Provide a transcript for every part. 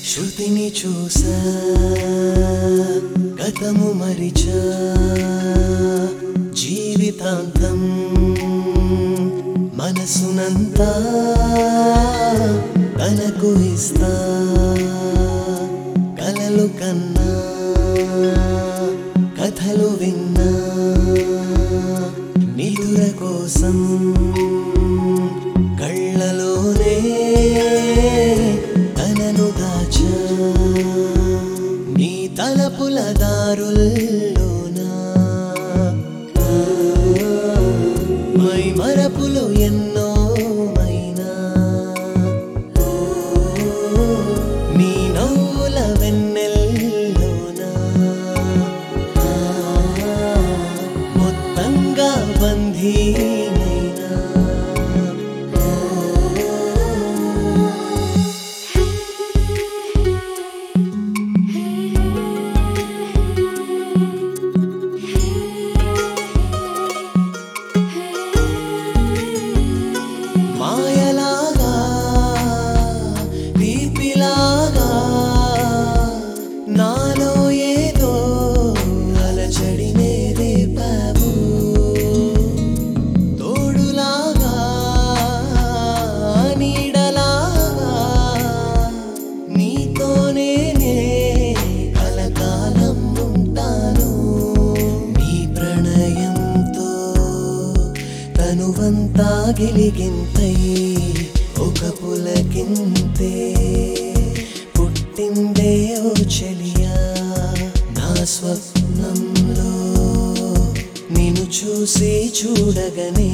శృతిని చూసా గతము మరిచా జీవితాంతం మనసునంతా తనకు ఇస్తా కలలు కన్నా కథలు విన్నా నిదుర కోసం కళ్ళలోనే తనను దాచా నీ తలపుల దారుల్లోనా మై మరపులు ఎన్నో మైనా నీ నవ్వుల వెన్నెల్లోనా మొత్తంగా బంధీనైనా మాయలాగా తీపిలాగా నాలో ఏదో అలచడినే రేపావు తోడులాగా నీడలాగా నీతోనే నే కలకాలం ఉంటాను నీ ప్రణయంతో తనువంతా గిలిగింతై ఒక పులకింతే పుట్టిందే ఓ చెలియా నా స్వప్నంలో నిన్ను చూసి చూడగనే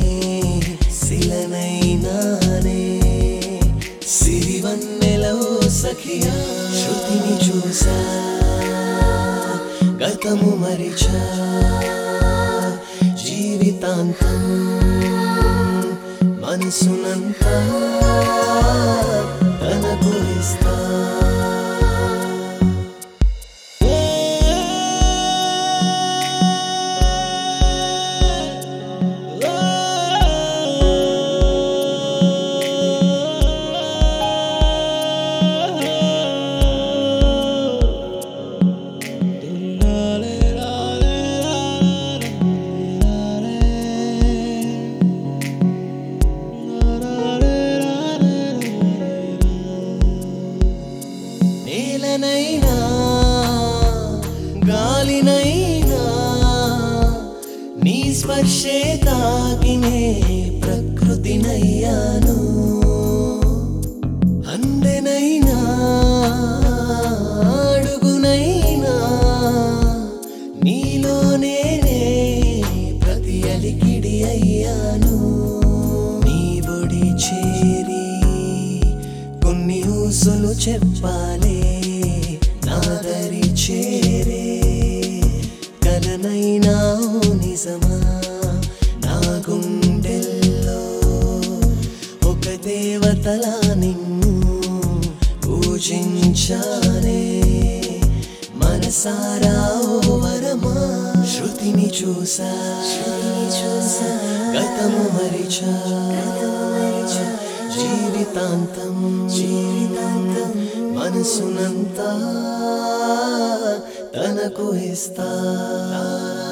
శిలనైనానే సిరివన్నెలో సఖియా శృతిని చూసా గతము మరిచా జీవితాంతం మనసునంతా తనకు ఇస్తా నేలనైనా గాలినైనా నీ స్పర్శే తాకినే ప్రకృతినయ్యాను అందెనైనా అడుగునైనా నీలోనే ప్రతి అలికిడి అయ్యాను నీ ఒడి చేరి కొన్ని ఊసులు చెప్పాలే నాదరి చేరే కలనైనా ఓ నిజమా నా గుండెల్లో ఒక దేవతలా నిన్ను పూజించానే మనసారా ఓ వరమా శృతిని చూసా చూసా గతము మరిచా జీవితాంతం జీవితాంతం మనసునంతా తనకు ఇస్తా